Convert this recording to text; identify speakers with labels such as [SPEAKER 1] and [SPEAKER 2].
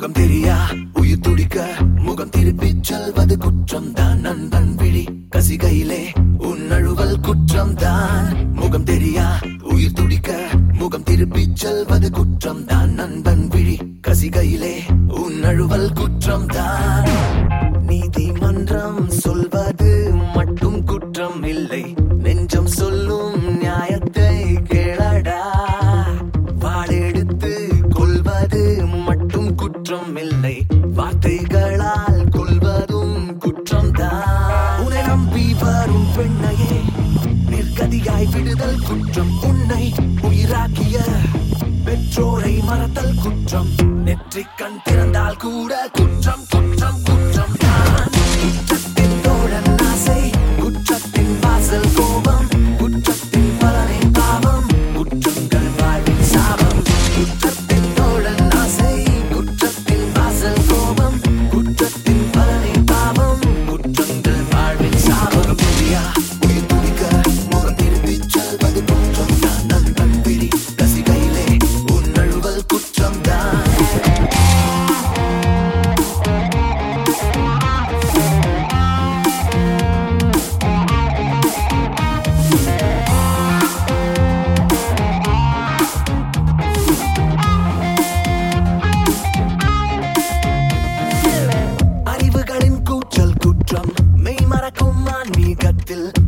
[SPEAKER 1] முகம் தெரியா உயிர் துடிக்க முகம் திருப்பிச் செல்வது குற்றம் தான் நண்பன் விழி கசிகையிலே உன் அழுவல் குற்றம் தான் முகம் தெரியா உயிர் துடிக்க முகம் திருப்பிச் செல்வது குற்றம் தான் நண்பன் விழி கசிகையிலே உன் அழுவல் குற்றம் தான் நீதிமன்றம் சொல்வது மட்டும் குற்றம் இல்லை நெஞ்சம் சொல்லும் நியாயத்தை கேளடா வாளெடுத்து கொள்வது மட்டும் குற்றம் இல்லை வார்த்தைகளால் கொள்வதும் குற்றம் தான் உன்னை நம்பி வரும் பெண்ணையே நிர்கதியாய் விடுதல் குற்றம் உன்னை உயிராக்கிய பெற்றோரை மறத்தல் குற்றம் நெற்றிக் கண் திறந்தால் கூட குற்றம் குற்றம் குற்றம் தான் குற்றத்தின் தோழன் ஆசை குற்றத்தின் வாசல் கோபம் குற்றத்தின் பலனை பாவம் குற்றங்கள் வாழ்வின் சாபம் குற்றத்தின் தோழன் ஆசை குற்றத்தின் வாசல் கோபம் குற்றத்தின் பலனை பாவம் குற்றங்கள் வாழ்வின் சாபம் தெரியா உயிர் துடிக்க முகம் திருப்பிச் செல்வது குற்றம் தான் நண்பன் பிடி கசிகையிலே உன் அழுவல் குற்றம் தான் அறிவுகளின் கூச்சல் குற்றம் மெய் மறக்கும் ஆன்மீகத்தில்